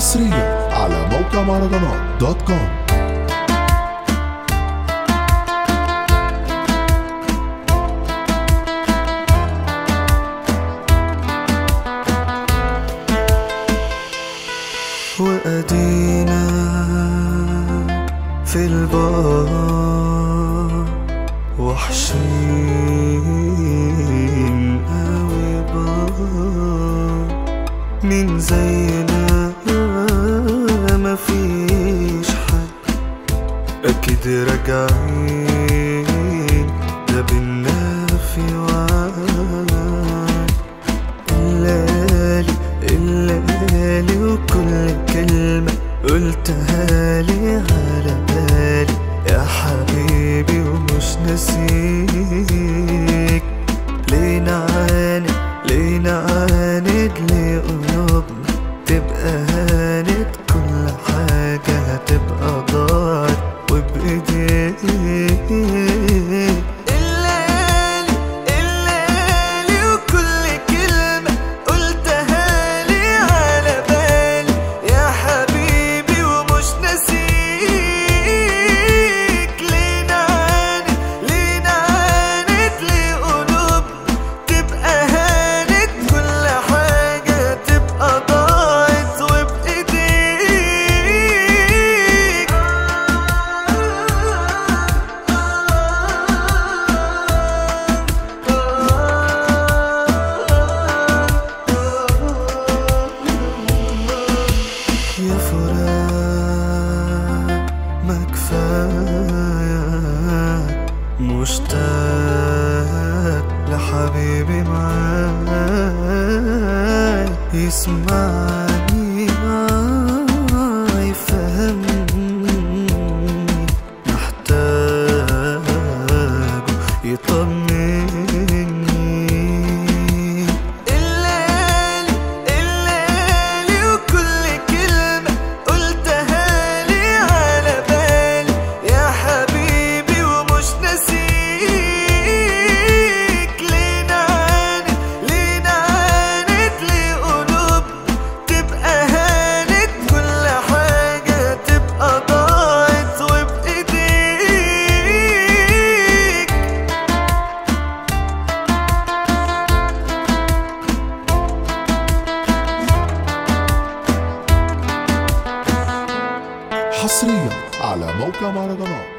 حصريا على موقع مهرجانات دوت كوم وأدينا في البار وحشين أوي بار مين زينا مفيش حد أكيد راجعين ده بينا في وعد الليالي الليالي وكل كلمة قلتها لي على بالي يا حبيبي ومش ناسيك ليه نعاند ليه نعاند ليه قلوبنا تبقى هانت كل حاجة هتبقى ضاعت وبإيديك الليالي الليالي وكل كلمة قلتها لي على بالي يا حبيبي ومش ناسيك ليه نعاند ليه نعاند ليه قلوبنا تبقى هانت كل حاجة تبقى ضاعت وبإيديك يا فراق ما كفاية مشتاق لحبيبي معاي يسمعني معاي يفهمني محتاجه يطمني الليالي الليالي وكل كلمة قلتها لي على بالي يا حبيبي ومش ناسيك ليه نعاند ليه نعاند ليه قلوبنا تبقى هانت كل حاجة تبقى ضاعت وبإيديك حصريا على موقع مهرجانات